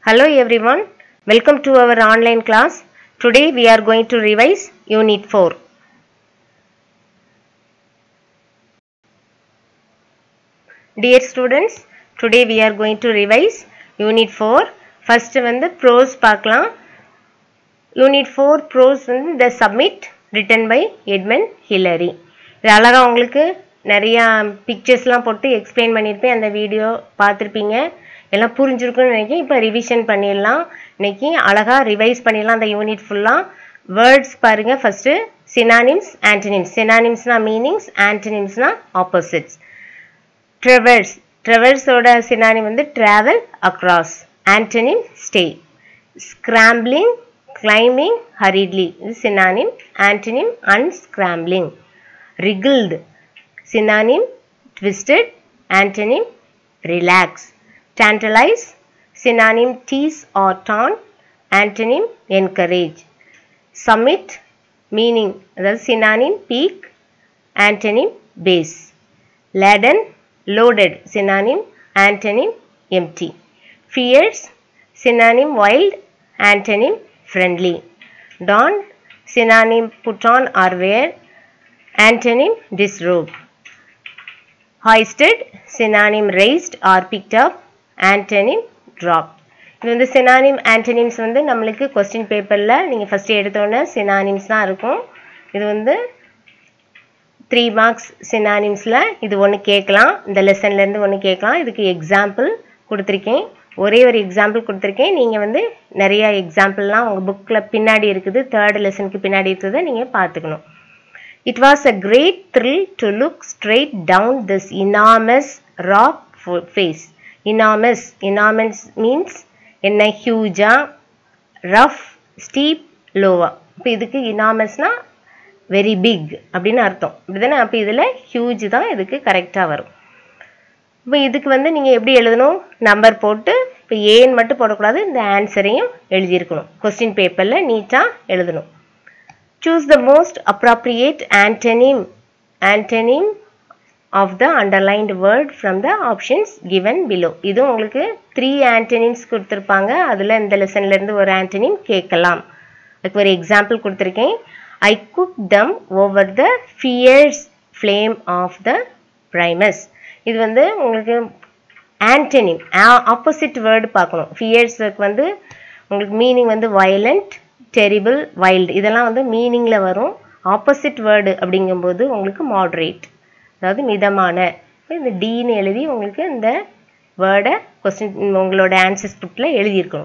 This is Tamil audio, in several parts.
Hello everyone, welcome to our online class. Today we are going to revise Unit 4. Dear students, today we are going to revise Unit 4. First வந்து prose பார்க்கலாம். Unit 4 prose வந்து The Summit written by Edmund Hillary. இது அழகாக உங்களுக்கு நிறையா பிக்சர்ஸ்லாம் போட்டு எக்ஸ்பிளைன் பண்ணியிருப்பேன் அந்த வீடியோ பார்த்துருப்பீங்க எல்லாம் புரிஞ்சிருக்குன்னு நினைக்கிறேன் இப்போ ரிவிஷன் பண்ணிடலாம் இன்னைக்கு அழகாக ரிவைஸ் பண்ணிடலாம் அந்த யூனிட் ஃபுல்லாக வேர்ட்ஸ் பாருங்கள் ஃபஸ்ட்டு சினானிம்ஸ் ஆன்டனிம்ஸ் சினானிம்ஸ்னா மீனிங்ஸ் ஆன்டனிம்ஸ்னா ஆப்போசிட்ஸ் ட்ரெவர்ஸ் ட்ரெவர்ஸோட சினானிம் வந்து travel across antonym stay scrambling climbing hurriedly இது synonym antonym unscrambling wriggled synonym twisted antonym relax tantalize synonym tease or taunt antonym encourage summit meaning அதாவது synonym peak antonym base laden loaded synonym antonym empty fierce synonym wild antonym friendly don synonym put on or wear antonym disrobe hoisted synonym raised or picked up antonym dropped இது வந்து சினானிம் ஆன்டனிம்ஸ் வந்து நம்மளுக்கு கொஸ்டின் பேப்பரில் நீங்கள் ஃபஸ்ட்டு எடுத்தோன்னே சினானிம்ஸ் தான் இருக்கும் இது வந்து த்ரீ மார்க்ஸ் சினானிம்ஸில் இது ஒன்று கேட்கலாம் இந்த லெசன்லேருந்து ஒன்று கேட்கலாம் இதுக்கு எக்ஸாம்பிள் கொடுத்துருக்கேன் ஒரே ஒரு எக்ஸாம்பிள் கொடுத்துருக்கேன் நீங்கள் வந்து நிறைய எக்ஸாம்பிள்லாம் உங்கள் புக்கில் பின்னாடி இருக்குது தேர்ட் லெசனுக்கு பின்னாடி இருக்கிறத நீங்கள் பார்த்துக்கணும் It was a great thrill to look straight down this enormous rock face. Enormous, enormous means என்ன ஹியூஜா ரஃப் ஸ்டீப் லோவா இப்போ இதுக்கு இனாமஸ்னா வெரி பிக் அப்படின்னு அர்த்தம் இப்படிதானே அப்போ இதில் ஹியூஜ் தான் இதுக்கு கரெக்டாக வரும் இப்போ இதுக்கு வந்து நீங்கள் எப்படி எழுதணும் நம்பர் போட்டு இப்போ ஏன்னு மட்டும் போடக்கூடாது இந்த ஆன்சரையும் எழுதியிருக்கணும் கொஸ்டின் பேப்பரில் நீட்டாக எழுதணும் choose the most appropriate antonym antonym of the underlined word from the options given below இது உங்களுக்கு த்ரீ ஆன்டனிம்ஸ் கொடுத்துருப்பாங்க அதில் இந்த லெசன்லேருந்து ஒரு ஆன்டனிம் கேட்கலாம் அதுக்கு ஒரு எக்ஸாம்பிள் கொடுத்துருக்கேன் I cook them over the fierce flame of the primus இது வந்து உங்களுக்கு ஆன்டனிம் ஆப்போசிட் வேர்டு பார்க்கணும் ஃபியர்ஸுக்கு வந்து உங்களுக்கு மீனிங் வந்து வயலண்ட் டெரிபிள் வைல்டு இதெல்லாம் வந்து மீனிங்கில் வரும் ஆப்போசிட் வேர்டு அப்படிங்கும்போது உங்களுக்கு மாட்ரேட் அதாவது மிதமான இந்த டீன்னு எழுதி உங்களுக்கு இந்த வேர்டை கொஸ்டின் உங்களோட ஆன்சர்ஸ் புக்கில் எழுதியிருக்கணும்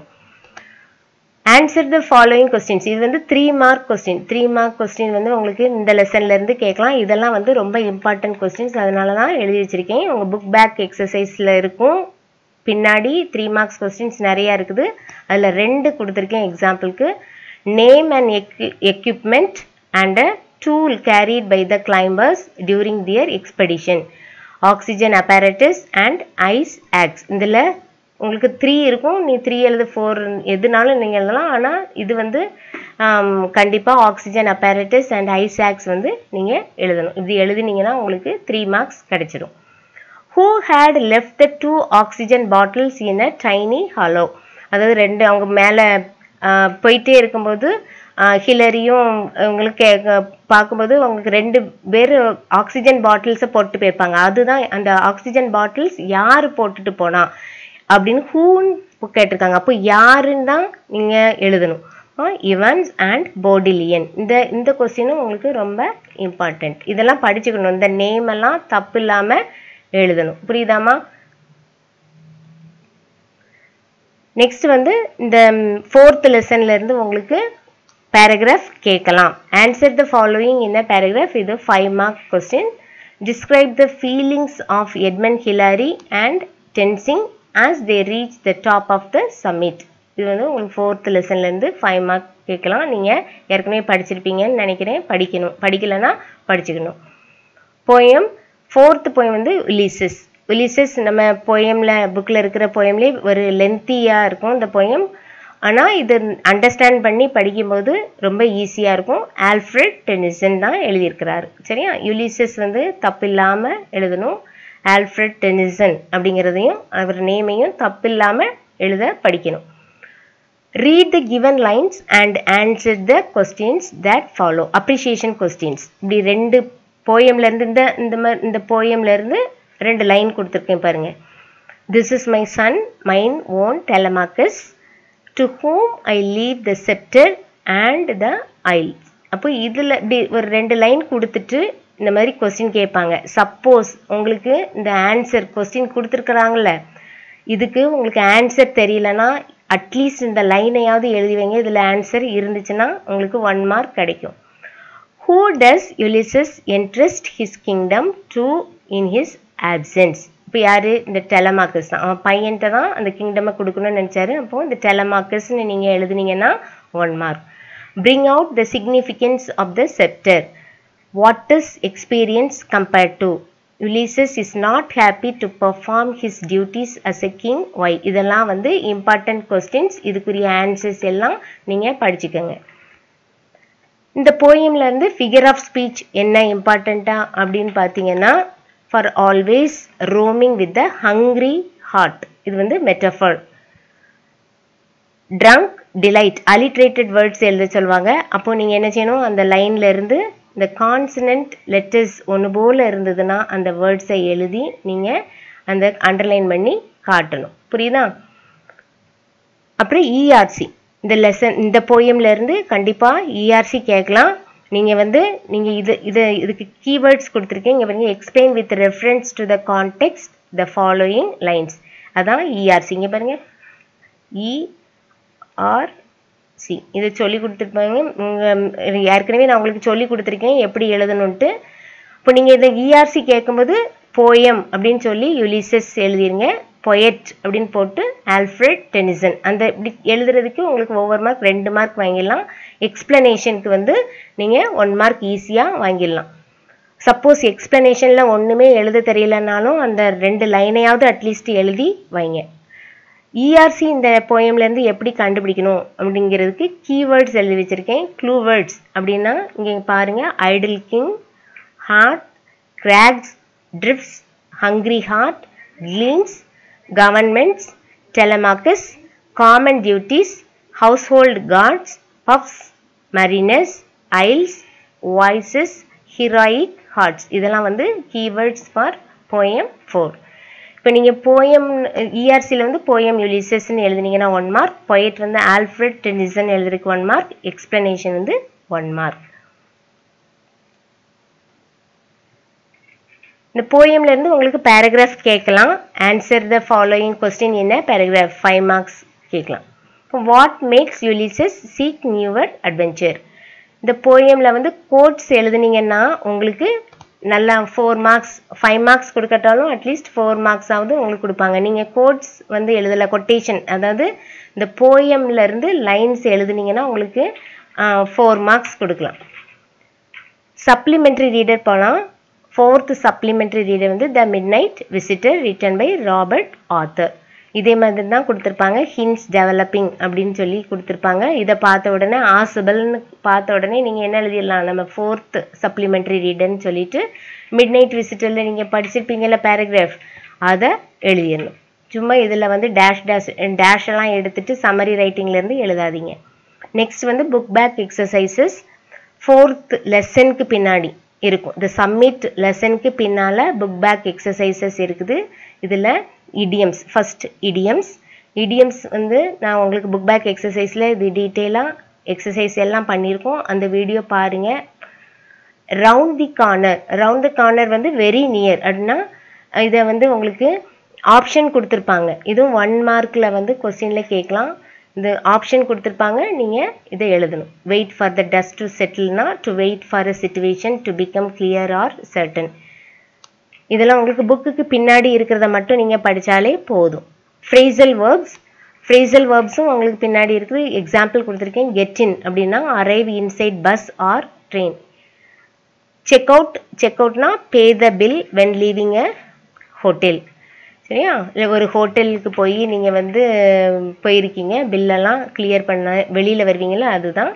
ஆன்சர் த ஃபாலோயிங் கொஸ்டின்ஸ் இது வந்து three mark question three mark question வந்து உங்களுக்கு இந்த லெசன்லேருந்து கேட்கலாம் இதெல்லாம் வந்து ரொம்ப இம்பார்ட்டன்ட் கொஸ்டின்ஸ் அதனால தான் எழுதி வச்சுருக்கேன் உங்கள் புக் பேக் எக்ஸசைஸில் இருக்கும் பின்னாடி த்ரீ மார்க்ஸ் கொஸ்டின்ஸ் நிறையா இருக்குது அதில் ரெண்டு கொடுத்துருக்கேன் எக்ஸாம்பிளுக்கு name and equipment and a tool carried by the climbers during their expedition oxygen apparatus and ice axe இதில் உங்களுக்கு த்ரீ இருக்கும் நீ த்ரீ எழுது ஃபோர் எதுனாலும் நீங்கள் எழுதலாம் ஆனால் இது வந்து கண்டிப்பாக oxygen apparatus and ice axe வந்து நீங்கள் எழுதணும் இது எழுதினீங்கன்னா உங்களுக்கு த்ரீ மார்க்ஸ் கிடைச்சிடும் who had left the two oxygen bottles in a tiny hollow அதாவது ரெண்டு அவங்க மேலே போயிட்டே இருக்கும்போது ஹிலரியும் உங்களுக்கு பார்க்கும்போது உங்களுக்கு ரெண்டு பேர் ஆக்சிஜன் பாட்டில்ஸை போட்டு போயிருப்பாங்க அதுதான் அந்த ஆக்சிஜன் பாட்டில்ஸ் யார் போட்டுட்டு போனா அப்படின்னு ஹூன்னு கேட்டிருக்காங்க அப்போ யாருன்னு தான் நீங்கள் எழுதணும் இவன்ஸ் அண்ட் போடிலியன் இந்த இந்த கொஸ்டினும் உங்களுக்கு ரொம்ப இம்பார்ட்டண்ட் இதெல்லாம் படிச்சுக்கணும் இந்த நேம் எல்லாம் தப்பு இல்லாமல் எழுதணும் புரியுதாமா நெக்ஸ்ட் வந்து இந்த ஃபோர்த் லெசன்லேருந்து உங்களுக்கு பேராகிராஃப் கேட்கலாம் answer the following in a paragraph இது five mark question describe the feelings of Edmund Hillary and Tenzing as they reach the top of the summit இது வந்து உங்களுக்கு ஃபோர்த் லெசன்லேருந்து ஃபைவ் மார்க் கேட்கலாம் நீங்கள் ஏற்கனவே படிச்சிருப்பீங்கன்னு நினைக்கிறேன் படிக்கணும் படிக்கலைன்னா படிச்சுக்கணும் போயம் ஃபோர்த்து போயம் வந்து உலிசஸ் உலிசஸ் நம்ம போயமில் புக்கில் இருக்கிற போயம்லேயே ஒரு லென்த்தியாக இருக்கும் இந்த போயம் ஆனால் இது அண்டர்ஸ்டாண்ட் பண்ணி படிக்கும்போது ரொம்ப ஈஸியாக இருக்கும் ஆல்ஃப்ரெட் டெனிசன் தான் எழுதியிருக்கிறாரு சரியா யுலிசஸ் வந்து தப்பு இல்லாமல் எழுதணும் ஆல்ஃப்ரெட் டெனிசன் அப்படிங்கிறதையும் அவர் நேமையும் தப்பு இல்லாமல் எழுத படிக்கணும் read the given lines and answer the questions that follow appreciation questions இப்படி ரெண்டு போயம்லேருந்து இந்த இந்த மாதிரி இந்த போயம்லேருந்து ரெண்டு லைன் கொடுத்துருக்கேன் பாருங்க this is my son mine own Telemachus to whom I leave the sceptre and the isle அப்போ இதில் இப்படி ஒரு ரெண்டு லைன் கொடுத்துட்டு இந்த மாதிரி கொஸ்டின் கேட்பாங்க சப்போஸ் உங்களுக்கு இந்த ஆன்சர் கொஸ்டின் கொடுத்துருக்குறாங்கல்ல இதுக்கு உங்களுக்கு ஆன்சர் தெரியலனா அட்லீஸ்ட் இந்த லைனையாவது எழுதி வைங்க இதில் ஆன்சர் இருந்துச்சுன்னா உங்களுக்கு ஒன் மார்க் கிடைக்கும் who does Ulysses entrust his kingdom to in his absence இப்போ யார் இந்த டெலமாக்கஸ் தான் அவன் பையன்கிட்ட தான் அந்த கிங்டமை கொடுக்கணும்னு நினச்சாரு அப்போ இந்த டெலமாக்கஸ்ன்னு நீங்கள் எழுதுனீங்கன்னா one mark bring out the significance of the sceptre what is experience compared to Ulysses is not happy to perform his duties as a king why இதெல்லாம் வந்து இம்பார்ட்டன்ட் கொஸ்டின்ஸ் இதுக்குரிய ஆன்சர்ஸ் எல்லாம் நீங்கள் படிச்சுக்கோங்க இந்த போயம்ல இருந்து ஃபிகர் ஆஃப் ஸ்பீச் என்ன இம்பார்ட்டண்ட்டா அப்படின்னு பார்த்தீங்கன்னா for always roaming with the hungry heart இது வந்து metaphor drunk delight alliterated words எழுத சொல்லுவாங்க அப்போ நீங்கள் என்ன செய்யணும் அந்த லைன்ல இருந்து இந்த கான்சனன்ட் லெட்டர்ஸ் ஒன்று போல் இருந்ததுன்னா அந்த வேர்ட்ஸை எழுதி நீங்கள் அந்த அண்டர்லைன் பண்ணி காட்டணும் புரியுதா அப்புறம் இஆர்சி இந்த லெசன் இந்த போயம்ல இருந்து கண்டிப்பாக இஆர்சி கேட்கலாம் நீங்கள் வந்து நீங்கள் இது இது இதுக்கு கீவேர்ட்ஸ் கொடுத்துருக்கீங்க இங்கே பாருங்க explain with reference to the context the following lines அதான் இஆர்சி இங்கே பாருங்க இஆர்சி இதை சொல்லி கொடுத்துருப்பாங்க ஏற்கனவே நான் உங்களுக்கு சொல்லி கொடுத்துருக்கேன் எப்படி எழுதணுன்ட்டு இப்போ நீங்கள் இந்த இஆர்சி கேட்கும்போது போயம் அப்படின்னு சொல்லி யுலிசஸ் எழுதிருங்க பொயட் அப்படின்னு போட்டு ஆல்ஃப்ரெட் டெனிசன் அந்த இப்படி எழுதுறதுக்கு உங்களுக்கு ஒவ்வொரு மார்க் ரெண்டு மார்க் வாங்கிடலாம் எக்ஸ்பிளனேஷனுக்கு வந்து நீங்கள் ஒன் மார்க் ஈஸியாக வாங்கிடலாம் சப்போஸ் எக்ஸ்பிளனேஷனில் ஒன்றுமே எழுத தெரியலனாலும் அந்த ரெண்டு லைனையாவது அட்லீஸ்ட் எழுதி வைங்க இஆர்சி இந்த போயம்லேருந்து எப்படி கண்டுபிடிக்கணும் அப்படிங்கிறதுக்கு கீவேர்ட்ஸ் எழுதி வச்சுருக்கேன் க்ளூ வேர்ட்ஸ் அப்படின்னா இங்கே பாருங்கள் idle king hearth crags trips hungry heart gleams governments, telemachus, common duties, household gods, puffs, mariners, isles, voices, heroic hearts இதெல்லாம் வந்து keywords for poem 4 இப்போ நீங்கள் போயம் இஆர்சியில் வந்து போயம் யுலிசஸ்ன்னு எழுதுனீங்கன்னா ஒன் மார்க் பொயட் வந்து ஆல்ஃப்ரெட் டெனிசன் எழுதுறதுக்கு ஒன் மார்க் எக்ஸ்பிளனேஷன் வந்து ஒன் மார்க் இந்த போயம்ல இருந்து உங்களுக்கு பேராகிராஃப் கேட்கலாம் ஆன்சர் த ஃபாலோயிங் கொஸ்டின் என்ன பேராகிராஃப் ஃபைவ் மார்க்ஸ் கேட்கலாம் what makes Ulysses seek newer adventure இந்த போயமில் வந்து கோட்ஸ் எழுதுனீங்கன்னா உங்களுக்கு நல்லா ஃபோர் மார்க்ஸ் ஃபைவ் மார்க்ஸ் கொடுக்கட்டாலும் அட்லீஸ்ட் ஃபோர் மார்க்ஸாவது உங்களுக்கு கொடுப்பாங்க நீங்கள் கோட்ஸ் வந்து எழுதலை கொட்டேஷன் அதாவது இந்த போயம்ல இருந்து லைன்ஸ் எழுதுனீங்கன்னா உங்களுக்கு ஃபோர் மார்க்ஸ் கொடுக்கலாம் சப்ளிமெண்ட்ரி ரீடர் போகலாம் ஃபோர்த்து சப்ளிமெண்ட்ரி ரீடர் வந்து the midnight visitor written by Robert Arthur இதே மாதிரி தான் கொடுத்துருப்பாங்க ஹின்ஸ் டெவலப்பிங் அப்படின்னு சொல்லி கொடுத்துருப்பாங்க இதை பார்த்த உடனே ஆசபிள்னு பார்த்த உடனே நீங்கள் என்ன எழுதிடலாம் நம்ம ஃபோர்த் சப்ளிமெண்ட்ரி ரீடர்னு சொல்லிட்டு மிட் நைட் விசிட்டரில் நீங்கள் படிச்சிருப்பீங்கல்ல பேராகிராஃப் அதை எழுதிடணும் சும்மா இதில் வந்து டேஷ் டேஷ் டேஷ் எல்லாம் எடுத்துட்டு சம்மரி ரைட்டிங்லேருந்து எழுதாதீங்க நெக்ஸ்ட் வந்து புக் பேக் எக்ஸசைசஸ் ஃபோர்த் லெசனுக்கு பின்னாடி இருக்கும் இந்த சம்மிட் லெசனுக்கு பின்னால் புக் பேக் எக்ஸசைசஸ் இருக்குது இதில் இடியம்ஸ் ஃபர்ஸ்ட் இடியம்ஸ் இடியம்ஸ் வந்து நான் உங்களுக்கு புக் பேக் எக்ஸசைஸில் இது டீட்டெயிலாக எக்ஸசைஸ் எல்லாம் பண்ணியிருக்கோம் அந்த வீடியோ பாருங்கள் round the corner round the corner வந்து வெரி நியர் அப்படின்னா இதை வந்து உங்களுக்கு ஆப்ஷன் கொடுத்துருப்பாங்க இதுவும் ஒன் மார்க்கில் வந்து கொஸ்டினில் கேட்கலாம் இந்த ஆப்ஷன் கொடுத்துருப்பாங்க நீங்கள் இதை எழுதணும் wait for the dust to செட்டில்னா to wait for a situation to become clear or certain இதெல்லாம் உங்களுக்கு புக்குக்கு பின்னாடி இருக்கிறத மட்டும் நீங்கள் படித்தாலே போதும் ஃப்ரேசல் வேர்ப்ஸ் ஃப்ரேசல் வேர்ப்ஸும் உங்களுக்கு பின்னாடி இருக்குது எக்ஸாம்பிள் கொடுத்துருக்கேன் கெட் இன் அப்படின்னா arrive inside bus or train check out check அவுட்னா pay the bill when leaving a hotel சரியா இல்லை ஒரு ஹோட்டலுக்கு போய் நீங்கள் வந்து போயிருக்கீங்க பில்லெல்லாம் கிளியர் பண்ண வெளியில் வருவீங்களா அதுதான்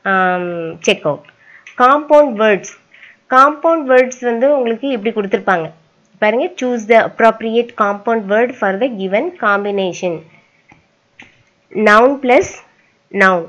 check out compound words compound words வந்து உங்களுக்கு இப்படி கொடுத்துருப்பாங்க பாருங்க choose the appropriate compound word for the given combination noun plus noun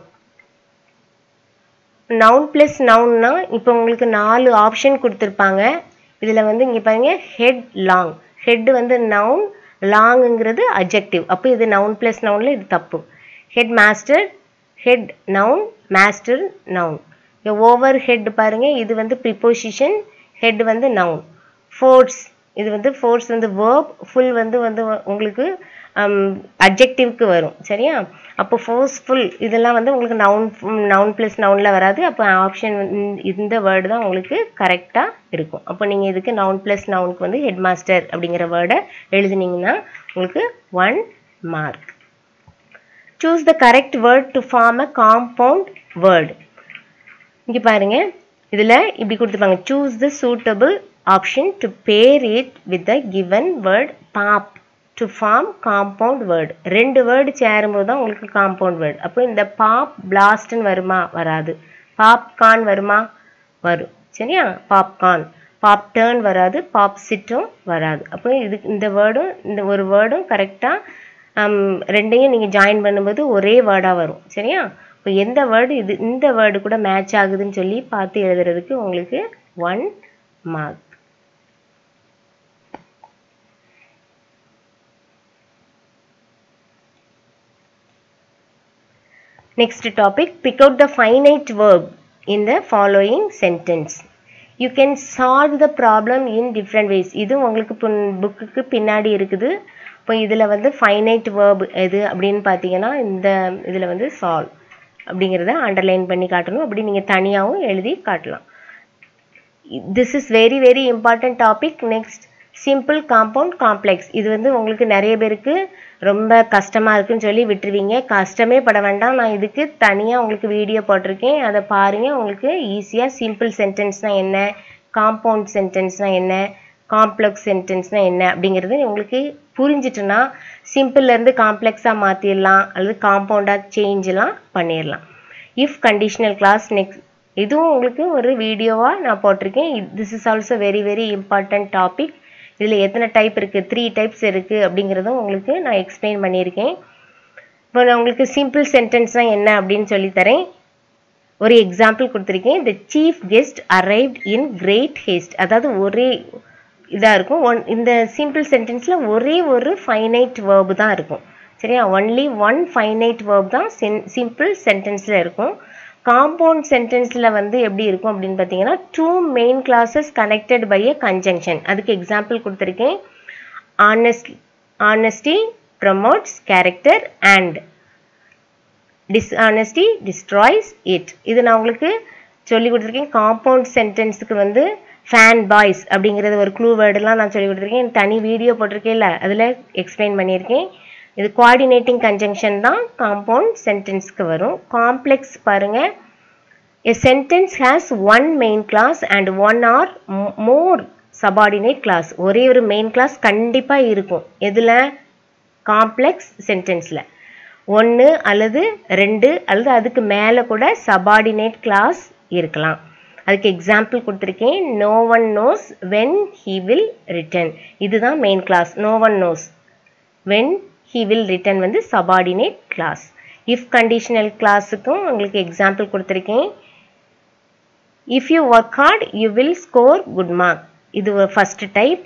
noun plus நவுன்னா இப்போ உங்களுக்கு நாலு ஆப்ஷன் கொடுத்துருப்பாங்க இதில் வந்து இங்கே பாருங்க ஹெட் லாங் ஹெட் வந்து நவுன் லாங்குங்கிறது அஜெக்டிவ் அப்போ இது நவுன் ப்ளஸ் நவுனில் இது தப்பு head master head noun master noun over head பாருங்க இது வந்து ப்ரிப்போசிஷன் ஹெட் வந்து நவுன் ஃபோர்ஸ் இது வந்து ஃபோர்ஸ் வந்து வேர்ப் ஃபுல் வந்து வந்து உங்களுக்கு அப்ஜெக்டிவ்க்கு வரும் சரியா அப்போ ஃபோர்ஸ்ஃபுல் இதெல்லாம் வந்து உங்களுக்கு நவுன் நவுன் ப்ளஸ் நவுனில் வராது அப்போ ஆப்ஷன் இந்த வேர்டு தான் உங்களுக்கு கரெக்டாக இருக்கும் அப்போ நீங்கள் இதுக்கு நவுன் ப்ளஸ் நவுனுக்கு வந்து ஹெட் மாஸ்டர் அப்படிங்கிற வேர்டை எழுதுனீங்கன்னா உங்களுக்கு one mark choose the correct word to form a compound word இங்கே பாருங்க இதில் இப்படி கொடுத்துருப்பாங்க choose the suitable option to pair it with the given word pop to form compound word ரெண்டு வேர்டு சேரும்போது தான் உங்களுக்கு காம்பவுண்ட் வேர்டு அப்போ இந்த பாப் பிளாஸ்ட்னு வருமா வராது பாப்கார்ன் வருமா வரும் சரியா பாப்கார்ன் பாப் டேர்ன் வராது பாப் சிட்டும் வராது அப்போ இது இந்த வேர்டும் இந்த ஒரு வேர்டும் கரெக்டாக ரெண்டையும் நீங்கள் ஜாயின் பண்ணும்போது ஒரே வேர்டாக வரும் சரியா இப்போ எந்த வேர்டு இது இந்த வேர்டு கூட மேட்ச் ஆகுதுன்னு சொல்லி பார்த்து எழுதுறதுக்கு உங்களுக்கு one mark Next topic, pick out the finite verb in the following sentence. You can solve the problem in different ways. இது உங்களுக்கு புக்குக்கு பின்னாடி இருக்குது இப்போ இதில் வந்து ஃபைனைட் வேர்ப் எது அப்படின்னு பார்த்தீங்கன்னா இந்த இதில் வந்து சால்வ் அப்படிங்கிறத அண்டர்லைன் பண்ணி காட்டணும் அப்படி நீங்கள் தனியாகவும் எழுதி காட்டலாம் this is very very important topic next simple compound complex இது வந்து உங்களுக்கு நிறைய பேருக்கு ரொம்ப கஷ்டமாக இருக்குன்னு சொல்லி விட்டுருவீங்க கஷ்டமே பட வேண்டாம் நான் இதுக்கு தனியாக உங்களுக்கு வீடியோ போட்டிருக்கேன் அதை பாருங்கள் உங்களுக்கு ஈஸியாக சிம்பிள் சென்டென்ஸ்னால் என்ன காம்பவுண்ட் சென்டென்ஸ்னால் என்ன காம்ப்ளெக்ஸ் சென்டென்ஸ்னால் என்ன அப்படிங்கிறது உங்களுக்கு புரிஞ்சிட்டுனா சிம்பிள்லேருந்து காம்ப்ளெக்ஸாக மாற்றிடலாம் அல்லது காம்பவுண்டாக சேஞ்செலாம் பண்ணிடலாம் இஃப் கண்டிஷனல் கிளாஸ் நெக்ஸ்ட் இதுவும் உங்களுக்கு ஒரு வீடியோவாக நான் போட்டிருக்கேன் this is also very very important topic இதில் எத்தனை டைப் இருக்குது த்ரீ டைப்ஸ் இருக்குது அப்படிங்கிறதும் உங்களுக்கு நான் எக்ஸ்பிளைன் பண்ணியிருக்கேன் இப்போ நான் உங்களுக்கு சிம்பிள் சென்டென்ஸ்னால் என்ன அப்படின்னு சொல்லி தரேன் ஒரு எக்ஸாம்பிள் கொடுத்துருக்கேன் the chief guest arrived in great haste அதாவது ஒரே இதாக இருக்கும் ஒன் இந்த சிம்பிள் சென்டென்ஸில் ஒரே ஒரு ஃபைனைட் வேர்பு தான் இருக்கும் சரியா ஒன்லி ஒன் ஃபைனைட் வேர்ப் தான் சென் சிம்பிள் சென்டென்ஸில் இருக்கும் காம்பவுண்ட் சென்டென்ஸில் வந்து எப்படி இருக்கும் அப்படின்னு பார்த்தீங்கன்னா two main clauses connected by a conjunction அதுக்கு எக்ஸாம்பிள் கொடுத்துருக்கேன் honest honesty promotes character and dishonesty destroys it இது நான் உங்களுக்கு சொல்லி கொடுத்துருக்கேன் காம்பவுண்ட் சென்டென்ஸுக்கு வந்து ஃபேன் பாய்ஸ் அப்படிங்கிறது ஒரு க்ளூ வேர்டெல்லாம் நான் சொல்லி கொடுத்துருக்கேன் தனி வீடியோ போட்டிருக்கேன்ல அதில் எக்ஸ்பிளைன் பண்ணியிருக்கேன் இது கோஆர்டினேட்டிங் கன்ஜங்ஷன் தான் காம்பவுண்ட் சென்டென்ஸ்க்கு வரும் காம்ப்ளெக்ஸ் பாருங்க a sentence has one main clause and one or more subordinate clause ஒரே ஒரு மெயின் கிளாஸ் கண்டிப்பாக இருக்கும் எதில் காம்ப்ளெக்ஸ் சென்டென்ஸில் ஒன்று அல்லது ரெண்டு அல்லது அதுக்கு மேலே கூட சபார்டினேட் கிளாஸ் இருக்கலாம் அதுக்கு எக்ஸாம்பிள் கொடுத்துருக்கேன் no one knows when he will return இதுதான் main clause no one knows when he will return வந்து சபார்டினேட் கிளாஸ் இஃப் கண்டிஷனல் கிளாஸுக்கும் உங்களுக்கு எக்ஸாம்பிள் கொடுத்துருக்கேன் if you work hard you will score good mark இது ஒரு first type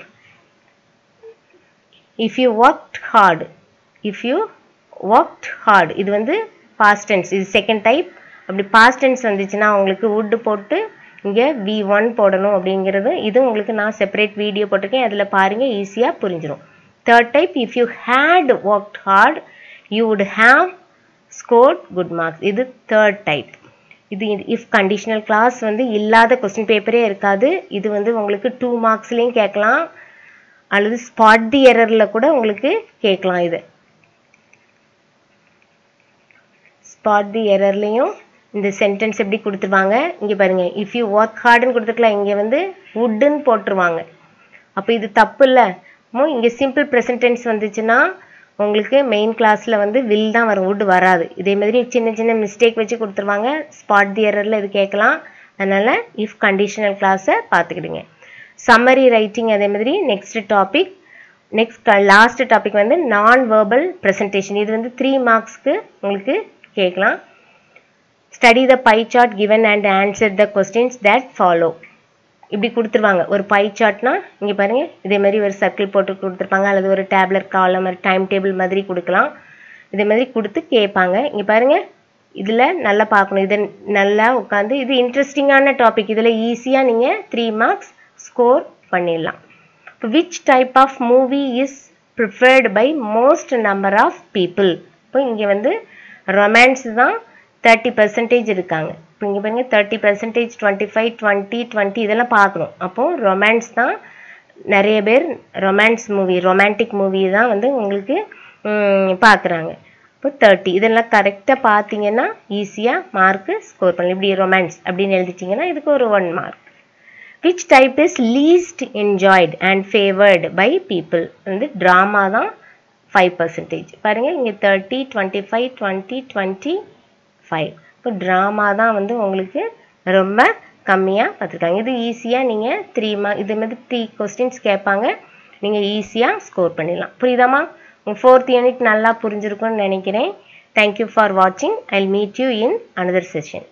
if you work hard if you worked hard இது வந்து பாஸ்ட் டென்ஸ் இது செகண்ட் டைப் அப்படி பாஸ்ட் டென்ஸ் வந்துச்சுன்னா உங்களுக்கு வுட்டு போட்டு இங்கே வி ஒன் போடணும் அப்படிங்கிறது இது உங்களுக்கு நான் செப்பரேட் வீடியோ போட்டிருக்கேன் அதில் பாருங்கள் ஈஸியாக புரிஞ்சிடும் third type if you had worked hard you would have scored good marks இது தேர்ட் டைப் இது இஃப் கண்டிஷனல் கிளாஸ் வந்து இல்லாத கொஸ்டின் பேப்பரே இருக்காது இது வந்து உங்களுக்கு டூ மார்க்ஸ்லேயும் கேட்கலாம் அல்லது ஸ்பாட் தி எரரில் கூட உங்களுக்கு கேட்கலாம் இது ஸ்பாட் தி எரர்லேயும் இந்த சென்டென்ஸ் எப்படி கொடுத்துருவாங்க இங்கே பாருங்கள் இஃப் யூ ஒர்க் ஹார்டுன்னு கொடுத்துருக்கலாம் இங்கே வந்து வுட்டுன்னு போட்டுருவாங்க அப்போ இது தப்பு இல்லை இங்கே சிம்பிள் ப்ரெசன்டென்ஸ் வந்துச்சுன்னா உங்களுக்கு மெயின் கிளாஸில் வந்து வில் தான் வரும் வுட் வராது இதே மாதிரி சின்ன சின்ன மிஸ்டேக் வச்சு கொடுத்துருவாங்க ஸ்பாட் தி எரரில் இது கேட்கலாம் அதனால் இஃப் கண்டிஷனல் கிளாஸை பார்த்துக்கிடுங்க சம்மரி ரைட்டிங் அதே மாதிரி next topic next last topic வந்து நான் வேர்பல் ப்ரெசன்டேஷன் இது வந்து த்ரீ மார்க்ஸ்க்கு உங்களுக்கு கேட்கலாம் study the pie chart given and answer the questions that follow இப்படி கொடுத்துருவாங்க ஒரு பை சார்ட்னா இங்கே பாருங்கள் இதே மாதிரி ஒரு சர்க்கிள் போட்டு கொடுத்துருப்பாங்க அல்லது ஒரு டேப்லெட் காலம் ஒரு டைம் டேபிள் மாதிரி கொடுக்கலாம் இதே மாதிரி கொடுத்து கேட்பாங்க இங்கே பாருங்கள் இதில் நல்லா பார்க்கணும் இதை நல்லா உட்காந்து இது இன்ட்ரெஸ்டிங்கான டாபிக் இதில் ஈஸியாக நீங்கள் த்ரீ மார்க்ஸ் ஸ்கோர் பண்ணிடலாம் இப்போ which type of movie is preferred by most number of people இப்போ இங்கே வந்து ரொமான்ஸ் தான் தேர்ட்டி பர்சன்டேஜ் இருக்காங்க இப்போ இங்கே பாருங்கள் thirty percentage twenty five twenty twenty இதெல்லாம் பார்க்கணும் அப்போது ரொமான்ஸ் தான் நிறைய பேர் ரொமான்ஸ் மூவி ரொமான்டிக் மூவி தான் வந்து உங்களுக்கு பார்க்குறாங்க இப்போ தேர்ட்டி இதெல்லாம் கரெக்டாக பார்த்தீங்கன்னா ஈஸியாக மார்க்கு ஸ்கோர் பண்ணலாம் இப்படி ரொமான்ஸ் அப்படின்னு எழுதிட்டிங்கன்னா இதுக்கு ஒரு one mark which type is least enjoyed and favoured by people வந்து ட்ராமா தான் ஃபைவ் பர்சன்டேஜ் பாருங்கள் இங்கே thirty twenty five twenty twenty five இப்போ ட்ராமா தான் வந்து உங்களுக்கு ரொம்ப கம்மியாக பார்த்துருக்காங்க இது ஈஸியாக நீங்கள் த்ரீ மார்க் இது மாதிரி த்ரீ கொஸ்டின்ஸ் கேட்பாங்க நீங்கள் ஈஸியாக ஸ்கோர் பண்ணிடலாம் புரியுதாம்மா உங்கள் ஃபோர்த் யூனிட் நல்லா புரிஞ்சிருக்கும்னு நினைக்கிறேன் தேங்க்யூ ஃபார் வாட்சிங் I meet you in another session